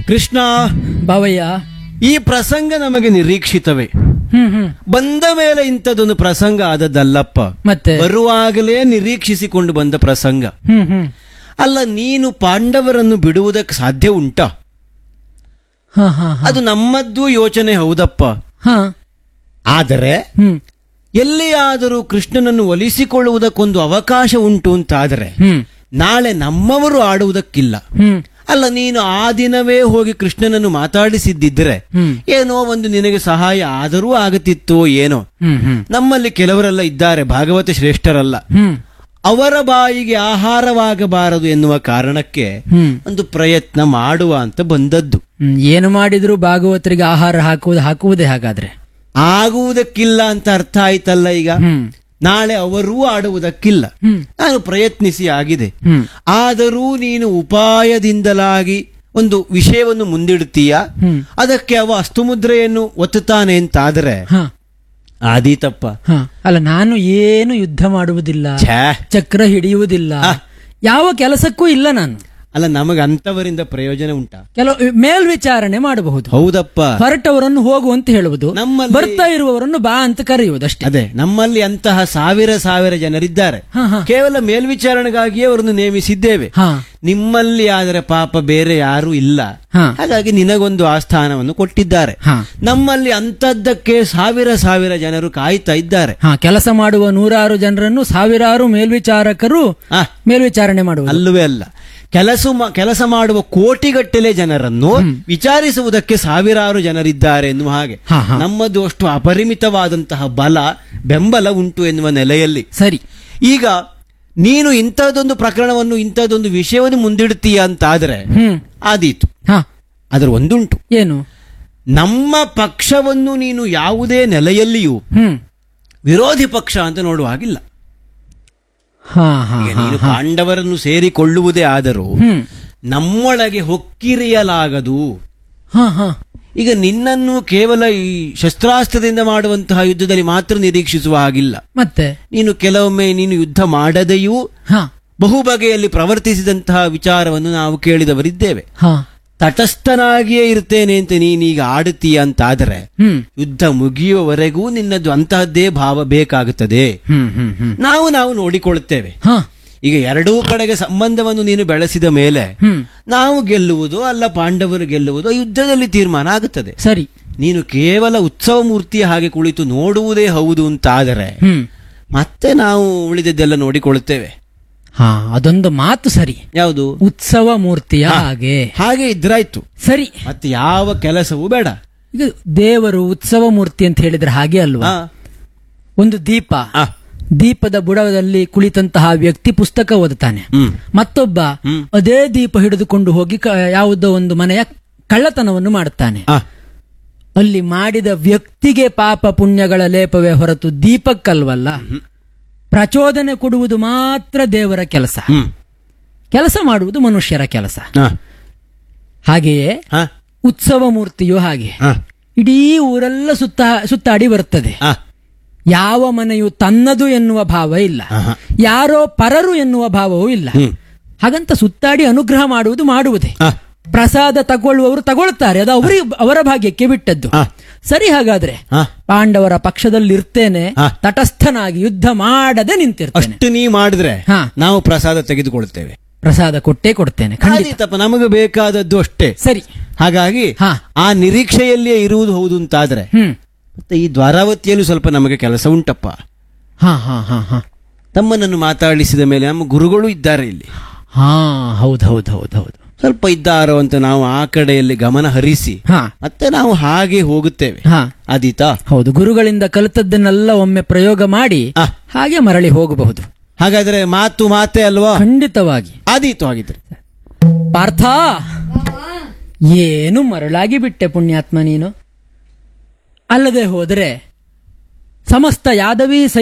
ಕೃಷ್ಣ ಬಾವಯ್ಯ ಈ ಪ್ರಸಂಗ ನಮಗೆ ನಿರೀಕ್ಷಿತವೇ ಹ್ಮ್ ಹ್ಮ್ ಬಂದ ಮೇಲೆ ಇಂಥದ್ದೊಂದು ಪ್ರಸಂಗ ಆದದ್ದಲ್ಲಪ್ಪ ಮತ್ತೆ ಬರುವಾಗಲೇ ನಿರೀಕ್ಷಿಸಿಕೊಂಡು ಬಂದ ಪ್ರಸಂಗ ಹ್ಮ್ ಹ್ಮ್ ಅಲ್ಲ ನೀನು ಪಾಂಡವರನ್ನು ಬಿಡುವುದಕ್ಕೆ ಸಾಧ್ಯ ಉಂಟಾ ಹಾ ಹಾ ಹಾ ಅದು ನಮ್ಮದ್ದು ಯೋಚನೆ ಹೌದಪ್ಪ ಹಾ ಆದರೆ ಹ್ಮ್ ಎಲ್ಲಿಯಾದರೂ ಕೃಷ್ಣನನ್ನು ಒಲಿಸಿಕೊಳ್ಳುವುದಕ್ಕೊಂದು ಅವಕಾಶ ಉಂಟು ಅಂತಾದರೆ ಹ್ಮ್ ನಾಳೆ ನಮ್ಮವರು ಆಡುವುದಕ್ಕಿಲ್ಲ ಹ್ಮ್ ಅಲ್ಲ ನೀನು ಆ ದಿನವೇ ಹೋಗಿ ಕೃಷ್ಣನನ್ನು ಮಾತಾಡಿಸಿದ್ದಿದ್ರೆ ಹ್ಮ್. ಏನೋ ಒಂದು ನಿನಗೆ ಸಹಾಯ ಆದರೂ ಆಗುತ್ತಿತ್ತೋ ಏನೋ ಹ್ಮ್ ಹ್ಮ್ ನಮ್ಮಲ್ಲಿ ಕೆಲವರೆಲ್ಲ ಇದ್ದಾರೆ ಭಾಗವತ ಶ್ರೇಷ್ಠರಲ್ಲ ಹ್ಮ್ ಅವರ ಬಾಯಿಗೆ ಆಹಾರವಾಗಬಾರದು ಎನ್ನುವ ಕಾರಣಕ್ಕೆ ಹ್ಮ್ ಒಂದು ಪ್ರಯತ್ನ ಮಾಡುವ ಅಂತ ಬಂದದ್ದು ಹ್ಮ್. ಏನು ಮಾಡಿದ್ರು ಭಾಗವತರಿಗೆ ಆಹಾರ ಹಾಕುವುದು ಹಾಕುವುದೇ ಹಾಗಾದ್ರೆ ಆಗುವುದಕ್ಕಿಲ್ಲ ಅಂತ ಅರ್ಥ ಆಯ್ತಲ್ಲ ಈಗ ಹ್ಮ್ ನಾಳೆ ಅವರೂ ಆಡುವುದಕ್ಕಿಲ್ಲ ಹ್ಮ್ ನಾನು ಪ್ರಯತ್ನಿಸಿ ಆಗಿದೆ ಹ್ಮ್ ಆದರೂ ನೀನು ಉಪಾಯದಿಂದಲಾಗಿ ಒಂದು ವಿಷಯವನ್ನು ಮುಂದಿಡ್ತೀಯ ಹ್ಮ್ ಅದಕ್ಕೆ ಅವ ಅಸ್ತುಮುದ್ರೆಯನ್ನು ಒತ್ತುತ್ತಾನೆ ಅಂತಾದರೆ ಹಾ ಆದೀತಪ್ಪ ಹಾ ಅಲ್ಲ ನಾನು ಏನು ಯುದ್ಧ ಮಾಡುವುದಿಲ್ಲ ಛೇ ಚಕ್ರ ಹಿಡಿಯುವುದಿಲ್ಲ ಯಾವ ಕೆಲಸಕ್ಕೂ ಇಲ್ಲ ನಾನು ಅಲ್ಲ ನಮಗೆ ಅಂತವರಿಂದ ಪ್ರಯೋಜನ ಉಂಟಾ ಕೆಲವು ಮೇಲ್ವಿಚಾರಣೆ ಮಾಡಬಹುದು ಹೌದಪ್ಪ ಹೊರಟವರನ್ನು ಹೋಗು ಅಂತ ಹೇಳುವುದು ನಮ್ಮಲ್ಲಿ- ಬರ್ತಾ ಇರುವವರನ್ನು ಬಾ ಅಂತ ಕರೆಯುವುದು ಅಷ್ಟೇ ಅದೇ ನಮ್ಮಲ್ಲಿ ಅಂತಹ ಸಾವಿರ ಸಾವಿರ ಜನರಿದ್ದಾರೆ ಹಾ ಹಾ ಕೇವಲ ಮೇಲ್ವಿಚಾರಣೆಗಾಗಿಯೇ ಅವರನ್ನು ನೇಮಿಸಿದ್ದೇವೆ ಹಾ ನಿಮ್ಮಲ್ಲಿ ಆದರೆ ಪಾಪ ಬೇರೆ ಯಾರೂ ಇಲ್ಲ ಹಾ ಹಾಗಾಗಿ ನಿನಗೊಂದು ಆಸ್ಥಾನವನ್ನು ಕೊಟ್ಟಿದ್ದಾರೆ ಹಾ ನಮ್ಮಲ್ಲಿ ಅಂತದ್ದಕ್ಕೆ ಸಾವಿರ ಸಾವಿರ ಜನರು ಕಾಯ್ತಾ ಇದ್ದಾರೆ ಹಾ ಕೆಲಸ ಮಾಡುವ ನೂರಾರು ಜನರನ್ನು ಸಾವಿರಾರು ಮೇಲ್ವಿಚಾರಕರು ಆ ಮೇಲ್ವಿಚಾರಣೆ ಮಾಡುವುದು ಅಲ್ಲವೇ ಅಲ್ಲ ಕೆಲಸ ಮಾ- ಕೆಲಸ ಮಾಡುವ ಕೋಟಿಗಟ್ಟಲೆ ಜನರನ್ನು ವಿಚಾರಿಸುವುದಕ್ಕೆ ಸಾವಿರಾರು ಜನರಿದ್ದಾರೆ ಎನ್ನುವ ಹಾಗೆ ಹಾ, ಹಾ. ನಮ್ಮದು ಅಷ್ಟು ಅಪರಿಮಿತವಾದಂತಹ ಬಲ ಬೆಂಬಲ ಉಂಟು ಎನ್ನುವ ನೆಲೆಯಲ್ಲಿ ಸರಿ ಈಗ ನೀನು ಇಂಥದ್ದೊಂದು ಪ್ರಕರಣವನ್ನು ಇಂಥದ್ದೊಂದು ವಿಷಯವನ್ನು ಮುಂದಿಡ್ತೀಯ ಅಂತಾದರೆ ಹ್ಮ್ ಆದೀತು ಹಾ ಅದರ ಒಂದುಂಟು ಏನು ನಮ್ಮ ಪಕ್ಷವನ್ನು ನೀನು ಯಾವುದೇ ನೆಲೆಯಲ್ಲಿಯೂ ಹ್ಮ್ ವಿರೋಧಿ ಪಕ್ಷ ಅಂತ ನೋಡುವ ಹಾಗಿಲ್ಲ ಹಾ ಹಾ ಈಗ ನೀನು ಪಾಂಡವರನ್ನು ಸೇರಿಕೊಳ್ಳುವುದೇ ಆದರೂ ಹ್ಮ್ ನಮ್ಮೊಳಗೆ ಹೊಕ್ಕಿರಿಯಲಾಗದು ಹಾ ಹಾ ಈಗ ನಿನ್ನನ್ನು ಕೇವಲ ಈ ಶಸ್ತ್ರಾಸ್ತ್ರದಿಂದ ಮಾಡುವಂತಹ ಯುದ್ಧದಲ್ಲಿ ಮಾತ್ರ ನಿರೀಕ್ಷಿಸುವ ಹಾಗಿಲ್ಲ ಮತ್ತೆ ನೀನು ಕೆಲವೊಮ್ಮೆ ನೀನು ಯುದ್ಧ ಮಾಡದೆಯೂ ಹಾ ಬಹು ಬಗೆಯಲ್ಲಿ ಪ್ರವರ್ತಿಸಿದಂತಹ ವಿಚಾರವನ್ನು ನಾವು ಕೇಳಿದವರಿದ್ದೇವೆ ಹಾ ತಟಸ್ಥನಾಗಿಯೇ ಇರ್ತೇನೆ ಅಂತ ನೀನೀಗ ಆಡುತ್ತೀಯ ಅಂತಾದರೆ ಹ್ಮ್ ಯುದ್ಧ ಮುಗಿಯುವವರೆಗೂ ನಿನ್ನದು ಅಂತಹದ್ದೇ ಭಾವ ಬೇಕಾಗುತ್ತದೆ ಹ್ಮ್ ಹ್ಮ್ ಹ್ಮ್ ನಾವು ನಾವು ನೋಡಿಕೊಳ್ಳುತ್ತೇವೆ ಹಾ ಈಗ ಎರಡೂ ಕಡೆಗೆ ಸಂಬಂಧವನ್ನು ನೀನು ಬೆಳೆಸಿದ ಮೇಲೆ ಹ್ಮ್ ನಾವು ಗೆಲ್ಲುವುದು ಅಲ್ಲ ಪಾಂಡವರು ಗೆಲ್ಲುವುದು ಯುದ್ಧದಲ್ಲಿ ತೀರ್ಮಾನ ಆಗುತ್ತದೆ ಸರಿ ನೀನು ಕೇವಲ ಉತ್ಸವ ಮೂರ್ತಿಯ ಹಾಗೆ ಕುಳಿತು ನೋಡುವುದೇ ಹೌದು ಅಂತಾದರೆ ಹ್ಮ್ ಮತ್ತೆ ನಾವು ಉಳಿದದ್ದೆಲ್ಲ ನೋಡಿಕೊಳ್ಳುತ್ತೇವೆ ಹಾ ಅದೊಂದು ಮಾತು ಸರಿ ಯಾವುದು ಉತ್ಸವ ಮೂರ್ತಿಯ ಹಾಗೆ ಹಾಗೆ ಇದ್ರಾಯ್ತು ಸರಿ ಮತ್ತೆ ಯಾವ ಕೆಲಸವೂ ಬೇಡ ಈಗ ದೇವರು ಉತ್ಸವ ಮೂರ್ತಿ ಅಂತ ಹೇಳಿದ್ರೆ ಹಾಗೆ ಅಲ್ವಾ ಆ, ಒಂದು ದೀಪ ಆ, ದೀಪದ ಬುಡದಲ್ಲಿ ಕುಳಿತಂತಹ ವ್ಯಕ್ತಿ ಪುಸ್ತಕ ಓದುತ್ತಾನೆ ಹ್ಮ್ ಮತ್ತೊಬ್ಬ ಹ್ಮ್. ಅದೇ ದೀಪ ಹಿಡಿದುಕೊಂಡು ಹೋಗಿ ಕ- ಯಾವುದೋ ಒಂದು ಮನೆಯ ಕಳ್ಳತನವನ್ನು ಮಾಡುತ್ತಾನೆ ಆ, ಅಲ್ಲಿ ಮಾಡಿದ ವ್ಯಕ್ತಿಗೆ ಪಾಪ ಪುಣ್ಯಗಳ ಲೇಪವೇ ಹೊರತು ದೀಪಕ್ಕಲ್ವಲ್ಲ ಪ್ರಚೋದನೆ ಕೊಡುವುದು ಮಾತ್ರ ದೇವರ ಕೆಲಸ ಹ್ಮ್ ಕೆಲಸ ಮಾಡುವುದು ಮನುಷ್ಯರ ಕೆಲಸ ಆ, ಹಾಗೆಯೇ ಆ, ಉತ್ಸವ ಮೂರ್ತಿಯು ಹಾಗೆ ಆ, ಇಡೀ ಊರೆಲ್ಲ ಸುತ್ತ ಸುತ್ತಾಡಿ ಬರುತ್ತದೆ ಆ, ಯಾವ ಮನೆಯು ತನ್ನದು ಎನ್ನುವ ಭಾವ ಇಲ್ಲ ಆಹಾ. ಯಾರೋ ಪರರು ಎನ್ನುವ ಭಾವವೂ ಇಲ್ಲ ಹ್ಮ್. ಹಾಗಂತ ಸುತ್ತಾಡಿ ಅನುಗ್ರಹ ಮಾಡುವುದು ಮಾಡುವುದೇ ಆ, ಪ್ರಸಾದ ತಗೊಳ್ಳುವವರು ತಗೊಳ್ತಾರೆ ಅದು ಅವರಿಗೆ ಅವರ ಭಾಗ್ಯಕ್ಕೆ ಬಿಟ್ಟದ್ದು ಆ, ಸರಿ ಹಾಗಾದ್ರೆ ಆ. ಪಾಂಡವರ ಪಕ್ಷದಲ್ಲಿ ಇರ್ತೇನೆ ಆ. ತಟಸ್ಥನಾಗಿ ಯುದ್ಧ ಮಾಡದೆ ನಿಂತಿರ್ತೇನೆ ಅಷ್ಟು ನೀ ಮಾಡಿದ್ರೆ ಹಾ. ನಾವು ಪ್ರಸಾದ ತೆಗೆದುಕೊಳ್ತೇವೆ ಪ್ರಸಾದ ಕೊಟ್ಟೇ ಕೊಡ್ತೇನೆ ಖಂಡಿತ ಆದೀತಪ್ಪ ನಮಗೆ ಬೇಕಾದದ್ದು ಅಷ್ಟೇ ಸರಿ ಹಾಗಾಗಿ ಹಾ. ಆ ನಿರೀಕ್ಷೆಯಲ್ಲಿಯೇ ಇರುವುದು ಹೌದು ಅಂತಾದ್ರೆ ಹ್ಮ್ ಮತ್ತೆ ಈ ದ್ವಾರಾವತಿಯಲ್ಲೂ ಸ್ವಲ್ಪ ನಮಗೆ ಕೆಲಸ ಉಂಟಪ್ಪ ಹಾ ಹಾ ಹಾ ಹಾ ತಮ್ಮನನ್ನು ಮಾತಾಡಿಸಿದ ಮೇಲೆ ನಮ್ಮ ಗುರುಗಳು ಇದ್ದಾರೆ ಇಲ್ಲಿ ಹಾ ಹೌದು ಹೌದು ಹೌದು ಹೌದು ಸ್ವಲ್ಪ ಇದ್ದಾರೋ ಅಂತ ನಾವು ಆ ಕಡೆಯಲ್ಲಿ ಗಮನ ಹರಿಸಿ ಹಾ ಮತ್ತೆ ನಾವು ಹಾಗೆ ಹೋಗುತ್ತೇವೆ ಹಾ ಆದೀತಾ ಹೌದು ಗುರುಗಳಿಂದ ಕಲಿತದ್ದನ್ನೆಲ್ಲ ಒಮ್ಮೆ ಪ್ರಯೋಗ ಮಾಡಿ ಆ. ಹಾಗೆ ಮರಳಿ ಹೋಗಬಹುದು ಹಾಗಾದ್ರೆ ಮಾತು ಮಾತೆ ಅಲ್ವಾ ಖಂಡಿತವಾಗಿ ಆದೀತು ಹಾಗಿದ್ರೆ ಪಾರ್ಥ ಏನು ಮರಳಾಗಿ ಬಿಟ್ಟೆ ಪುಣ್ಯಾತ್ಮ ನೀನು ಅಲ್ಲದೆ ಹೋದರೆ ಸಮಸ್ತ ಯಾದವಿ